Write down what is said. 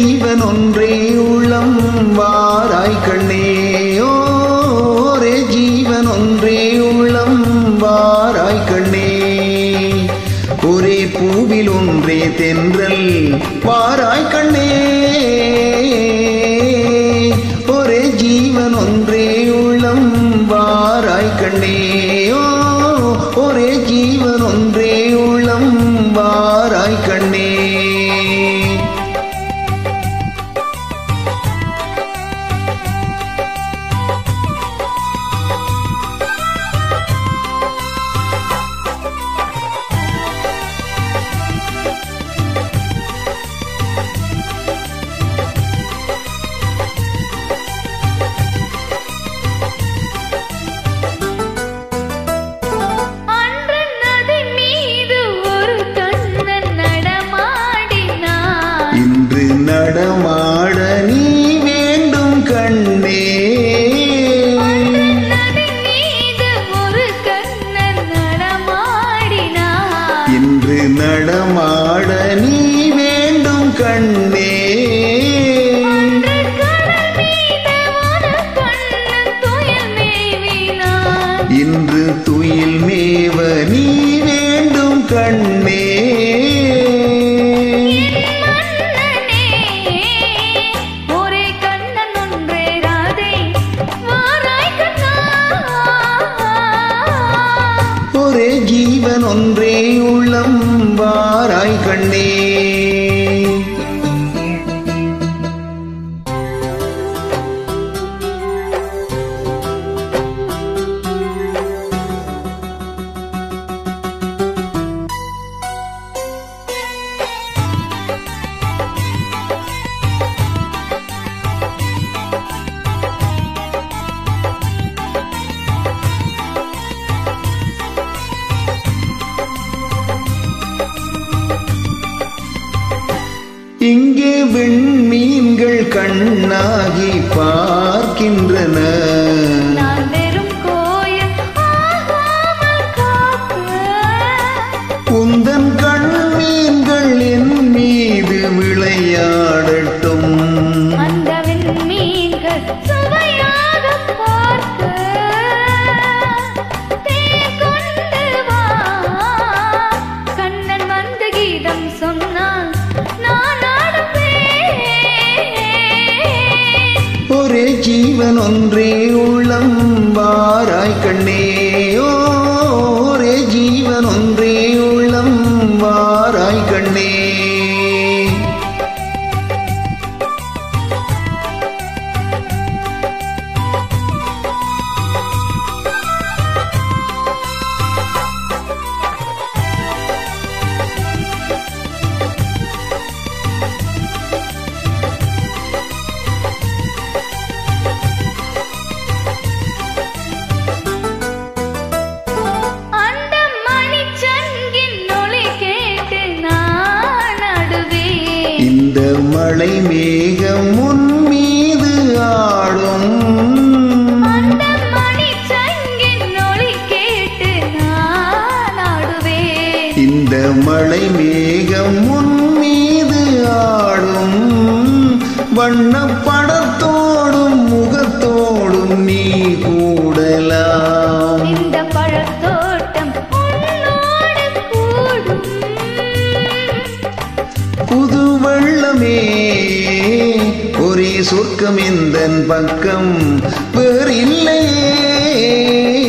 ஜீவன் ஒன்றே உள்ளம் வாராய் கண்ணே ஒரே ஜீவன் ஒன்றே உள்ளம் வாராய் கண்ணே ஒரே பூவில் ஒன்றே தென்றல் வாராய் கண்ணே ஒரே ஜீவன் ஒன்றே உள்ளம் வாராய் கண்ணே ஓ ஒரே ஜீவன் ஒன்றே உள்ளம் வாராய் கண்ணே அன்று நதி மீது ஒரு கண்ணன் நடமாடினான் இன்று நடமாட நீ வேண்டும் கண்ணே நதி மீது ஒரு கண்ணன் நடமாடினான் இன்று நடமாட நீ வேண்டும் கண்ணே அன்று கடல் மீது ஒரு கண்ணன் துயில் மேவினான் இன்று துயில் மேவ நீ வேண்டும் கண்ணே மன்னனே ஒரே கண்ணன் ஒன்றே ராதை வாராய் கண்ணா ஒரே ஜீவன் ஒன்றே உள்ளம் வாராய் கண்ணே இங்கே விண்மீன்கள் கண்ணாகி பார்க்கின்றன நான் வெறும் கோயில் ஆகாமல் காக்க உந்தன் கண்மீன்கள் என் மீது விளையாடட்டும் அந்த விண்மீன்கள் சுவையாக பார்க்க தேன் கொண்டு வா கண்ணன் வந்து கீதம் சொன்னான் நான் ஆடுவேன் ஒரே ஜீவன் ஒன்றே உள்ளம் வாராய் கண்ணே ஓ, ஒரே ஜீவன் ஒன்றே உள்ளம் வாராய் கண்ணே அந்த மணிச்சங்கின் ஒலி கேட்டு நான் ஆடுவேன் இந்த மலை மேகம் உன் மீது ஆடும் அந்த மணிச்சங்கின் ஒலி கேட்டு நான் ஆடுவேன் இந்த மலை மேகம் உன் மீது ஆடும் வண்ண படத்தோடும் முகத்தோடும் நீ கூடலாம் இந்த பழத்தோட்டம் உன்னோடு கூடும் புது வெள்ளமே ஒரே சொர்க்கம் எந்த பக்கம் வேறில்லையே